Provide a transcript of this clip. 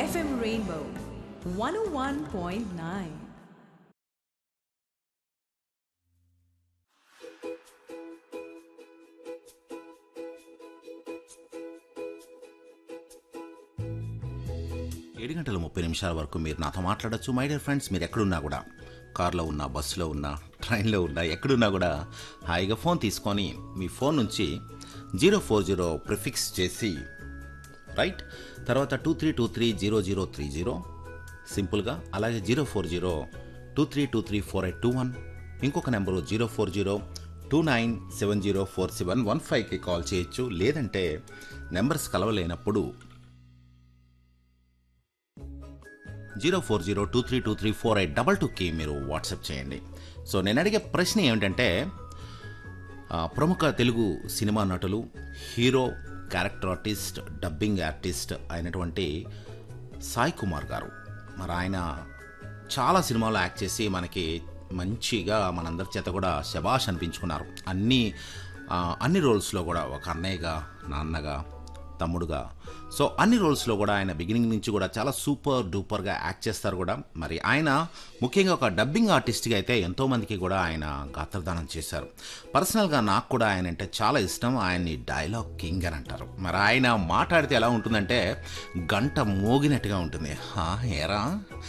FM Rainbow 101.9. ఏడు గంటల ముప్పై నిమిషాల వరకు మీరు నాతో మాట్లాడొచ్చు మై డియర్ ఫ్రెండ్స్ మీరు ఎక్కడున్నా కూడా కార్లో ఉన్నా బస్సులో ఉన్నా ట్రైన్లో ఉన్నా ఎక్కడున్నా కూడా హాయిగా ఫోన్ తీసుకొని మీ ఫోన్ నుంచి జీరో ఫోర్ జీరో ప్రిఫిక్స్ చేసి రైట్ తర్వాత two three two three zero zero three zero సింపుల్గా అలాగే zero four zero two three two three four eight two one ఇంకొక number zero four zero two nine seven zero four seven one ఫైవ్కి call చేయొచ్చు లేదంటే numbers కలవలేనప్పుడు zero four zero two three two three four eight double టూకి మీరు WhatsApp చేయండి so నేను అడిగే ప్రశ్న ఏమిటంటే ఆ, ప్రముఖ తెలుగు సినిమా నటులు hero character artist dubbing artist అయినటువంటి సాయి కుమార్ గారు మరి ఆయన చాలా సినిమాలు యాక్ట్ చేసి మనకి మంచిగా మనందరి చేత కూడా శబాష్ అనిపించుకున్నారు అన్ని ఆ, అన్ని రోల్స్లో కూడా ఒక అన్నయ్యగా నాన్నగా తమ్ముడుగా సో అన్ని రోల్స్లో కూడా ఆయన బిగినింగ్ నుంచి కూడా చాలా సూపర్ డూపర్గా యాక్ట్ చేస్తారు కూడా మరి ఆయన ముఖ్యంగా ఒక డబ్బింగ్ ఆర్టిస్ట్గా అయితే ఎంతోమందికి కూడా ఆయన గాత్రదానం చేశారు పర్సనల్గా నాకు కూడా ఆయన అంటే చాలా ఇష్టం ఆయన్ని డైలాగ్ కింగ్ అని అంటారు మరి ఆయన మాట్లాడితే ఎలా ఉంటుందంటే గంట మోగినట్టుగా ఉంటుంది "హా, ఏరా